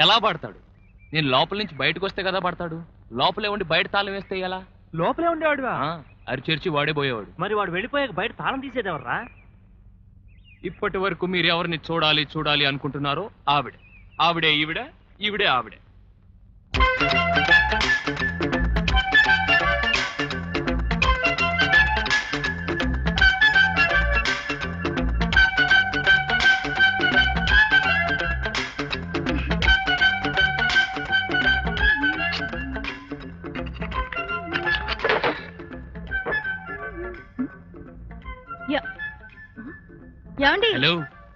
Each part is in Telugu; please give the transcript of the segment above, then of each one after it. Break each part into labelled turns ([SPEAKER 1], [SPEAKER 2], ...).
[SPEAKER 1] ఎలా పడతాడు నేను లోపల నుంచి బయటకు వస్తే కదా పడతాడు లోపలే ఉండి బయట తాళం వేస్తే ఎలా
[SPEAKER 2] లోపలే ఉండేవాడువా
[SPEAKER 1] అరిచేర్చి వాడే పోయేవాడు
[SPEAKER 2] మరి వాడు వెళ్ళిపోయాక బయట తాళం తీసేదేవర్రా
[SPEAKER 1] ఇప్పటి వరకు మీరు ఎవరిని చూడాలి చూడాలి అనుకుంటున్నారో ఆవిడ ఆవిడే ఈవిడ ఈవిడే ఆవిడే
[SPEAKER 3] ఏమండి
[SPEAKER 1] హలో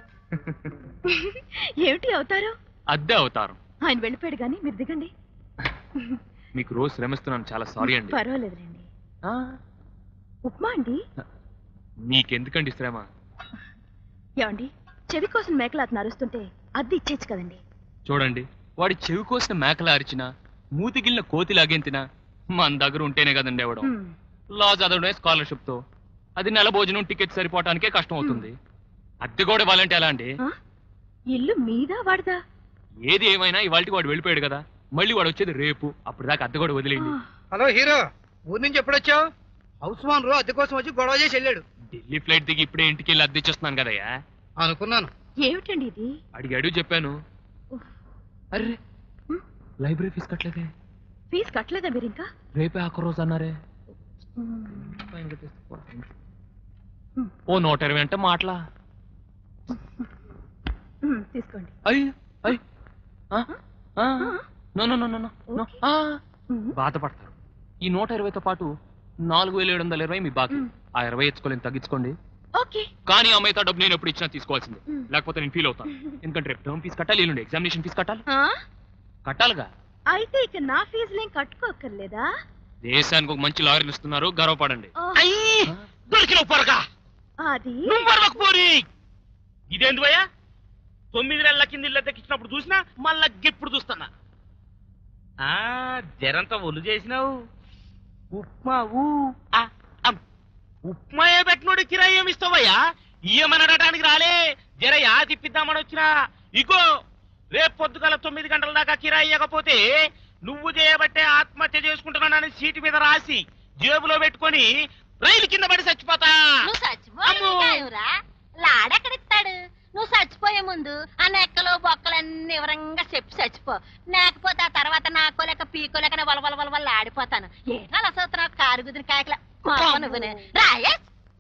[SPEAKER 3] ఏమిటి అవుతారు
[SPEAKER 1] అద్దె అవతారం
[SPEAKER 3] ఆయన వెళ్ళిపోయాడు కానీ మీరు దిగండి
[SPEAKER 1] మీకు రోజు శ్రమిస్తున్నాను చాలా సారీ అండి
[SPEAKER 3] పర్వాలేదులేండి
[SPEAKER 1] ఆ,
[SPEAKER 3] ఉప్మా అండి
[SPEAKER 1] మీకెందుకండి శ్రమ
[SPEAKER 3] ఏమండి చెవి కోసం మేకలు అతను అరుస్తుంటే అద్దె ఇచ్చేచ్చు కదండి
[SPEAKER 1] చూడండి వాడి చెవి కోసిన మేకల అరిచినా మూతిగిలిన కోతి లాగెంతినా మన దగ్గర ఉంటేనే కదండి ఇవ్వడం
[SPEAKER 3] హ్మ్.
[SPEAKER 1] లా చదవడమే స్కాలర్షిప్ తో అది నెల భోజనం టికెట్ సరిపోవటానికే కష్టం అవుతుంది అద్దె కూడా ఇవ్వాలంటే ఎలా అండి
[SPEAKER 3] ఆ? ఇల్లు మీదా వాడదా
[SPEAKER 1] ఏది ఏమైనా ఇవాళకి వాడు వెళ్ళిపోయాడు కదా మళ్ళీ వాడు వచ్చేది రేపు అప్పుడు దాకా అద్దె కూడా వదిలేయండి
[SPEAKER 4] హలో హీరో ఊరి నుంచి ఎప్పుడొచ్చావు హౌస్ ఓనర్ అద్దె కోసం వచ్చి గొడవ చేసి వెళ్ళాడు
[SPEAKER 1] ఢిల్లీ ఫ్లైట్ దిగి ఇప్పుడే ఇంటికి వెళ్ళి అద్దె ఇచ్చేస్తున్నాను కదయ్యా
[SPEAKER 4] అనుకున్నాను
[SPEAKER 3] ఏమిటండి ఇది
[SPEAKER 1] అడిగి అడుగు చెప్పాను
[SPEAKER 3] ఉఫ్.
[SPEAKER 1] అరే
[SPEAKER 3] హ్మ్?
[SPEAKER 1] లైబ్రరీ ఫీజు కట్టలేదే
[SPEAKER 3] ఫీజు కట్టలేదా మీరు ఇంకా
[SPEAKER 1] రేపే ఆఖరి రోజు అన్నారే
[SPEAKER 3] హ్మ్.
[SPEAKER 1] ఓ నూట ఇరవై అంటే మాటలా
[SPEAKER 3] హ్మ్, తీసుకోండి
[SPEAKER 1] అయ్యి అయ్యి no no no no no
[SPEAKER 3] okay. హ్మ్.
[SPEAKER 1] బాధపడతారు ఈ నూట ఇరవైతో పాటు నాలుగు వేల ఏడు వందల ఇరవై మీ బాకీ
[SPEAKER 3] మ్.
[SPEAKER 1] ఆ ఇరవై ఎత్తుకోలేని తగ్గించుకోండి
[SPEAKER 3] ఓకే
[SPEAKER 1] కానీ ఆ మిగతా డబ్బు నేను ఎప్పుడు ఇచ్చినా తీసుకోవాల్సిందే
[SPEAKER 3] మ్.
[SPEAKER 1] లేకపోతే నేను ఫీల్ అవుతాను ఎందుకంటే రేపు టర్మ్ ఫీజు కట్టాలి ఎల్లుండి ఎగ్జామినేషన్ ఫీజు కట్టాలి
[SPEAKER 3] ఆ?
[SPEAKER 1] కట్టాలిగా
[SPEAKER 3] అయితే ఇక నా ఫీజులేం కట్టుకోక్కర్లేదా
[SPEAKER 1] దేశానికి ఒక మంచి లాయర్ని ఇస్తున్నారు గర్వపడండి
[SPEAKER 3] ఆ,
[SPEAKER 5] దొరికిన పొరగా
[SPEAKER 3] అది
[SPEAKER 5] నువ్వు పోరి ఇదేంది భయ్యా తొమ్మిది నెలల కింద ఇల్లు దక్కించినప్పుడు చూసినా మళ్ళా ఇప్పుడు చూస్తున్నా ఆ జరంతా ఒళ్ళు చేసినావు ఉప్మా ఊ ఆ, అమ్. ఉప్మా ఏ పెట్టినోడు కిరాయి ఏమి ఇస్తావయ్యా ఇయ్యమనడానికి రాలే జర యా తిప్పిద్దామని వచ్చినా ఇగో రేపు పొద్దుగల తొమ్మిది గంటల దాకా కిరాయి ఇవ్వకపోతే నువ్వు చేయబట్టే ఆత్మహత్య చేసుకుంటున్నానని సీటు మీద రాసి జేబులో పెట్టుకొని రైలు కింద పడి చచ్చిపోతా
[SPEAKER 6] నువ్వు చచ్చిపోయావురా లాడెక్కడిస్తాడు నువ్వు చచ్చిపోయే ముందు ఆ నెక్కలు బొక్కలన్నీ వివరంగా చెప్పి చచ్చిపో లేకపోతే ఆ తర్వాత నాకోలేక పీకోలేక వల వల వల వల్ల ఆడిపోతాను ఏటో అలా చూస్తున్నావు కారు గుదిన కాయకల నువ్వునే రాయే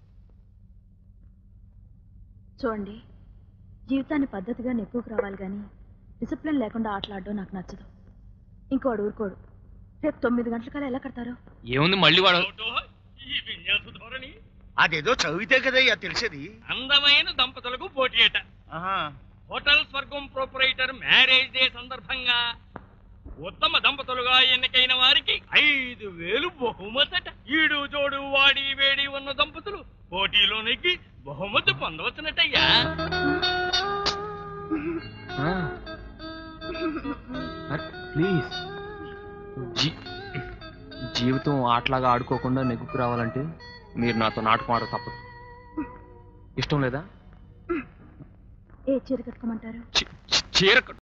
[SPEAKER 3] చూడండి జీవితాన్ని పద్ధతిగా నెప్పుకు రావాలి కానీ డిసిప్లిన్ లేకుండా ఆటలాడడం నాకు నచ్చదు ఇంకోడు ఊరుకోడు రేపు తొమ్మిది గంటలకల్లా ఎలా కడతారు
[SPEAKER 1] ఏముంది మళ్ళీ వాడు
[SPEAKER 5] ఈ విన్యాస ధోరణి
[SPEAKER 4] అదేదో చదివితే కదయ్యా తెలిసేది
[SPEAKER 5] అందమైన దంపతులకు పోటీ అట హోటల్ స్వర్గం ప్రొపరేటర్ మ్యారేజ్ డే సందర్భంగా ఉత్తమ దంపతులుగా ఎన్నికైన వారికి ఐదు వేలు బహుమతట ఈడు జోడు వాడి వేడి ఉన్న దంపతులు పోటీలో నెగ్గి బహుమతి పొందవచ్చునటయ్యా
[SPEAKER 1] ప్లీజ్ జీవితం ఆటలాగా ఆడుకోకుండా నెగ్గుకు రావాలంటే మీరు నాతో నాటకం ఆడ తప్పదు ఇష్టం లేదా
[SPEAKER 3] ఏ చీర కట్టుకోమంటారు
[SPEAKER 1] చి- చి- చీర కట్టు